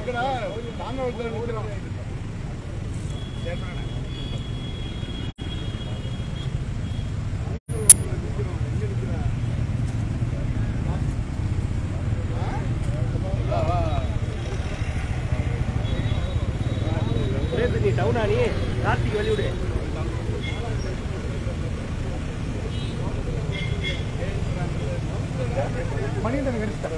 இருக்கடா தாங்கவத்தில் நிற்கிறோம் நீ டவுனா நீ கார்த்திக் வழி விடு மணிகண்டன் கடிச்சிட்டான்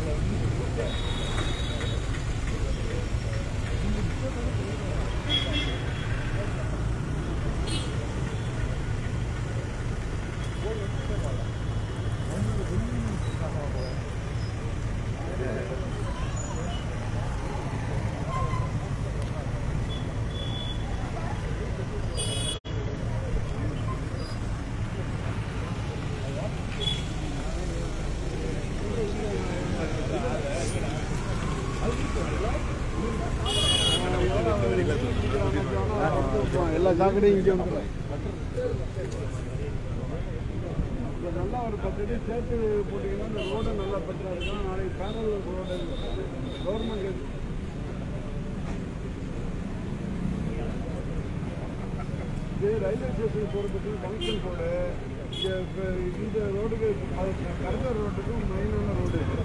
எல்லா சாக்கடையும் இங்கே வந்துடும் இப்போ நல்லா ஒரு பத்து அடி சேர்த்து போட்டிங்கன்னா இந்த ரோடு நல்லா பெட்டராக இருக்கும் நாளைக்கு பேரல் ரோடு கவர்மெண்ட் இது ரயில்வே ஸ்டேஷன் போகிறதுக்கு கனெக்ஷன் ரோடு இங்கே இப்போ இந்த ரோடுக்கு கடற்கரை ரோட்டுக்கும் மெயினான ரோடு இது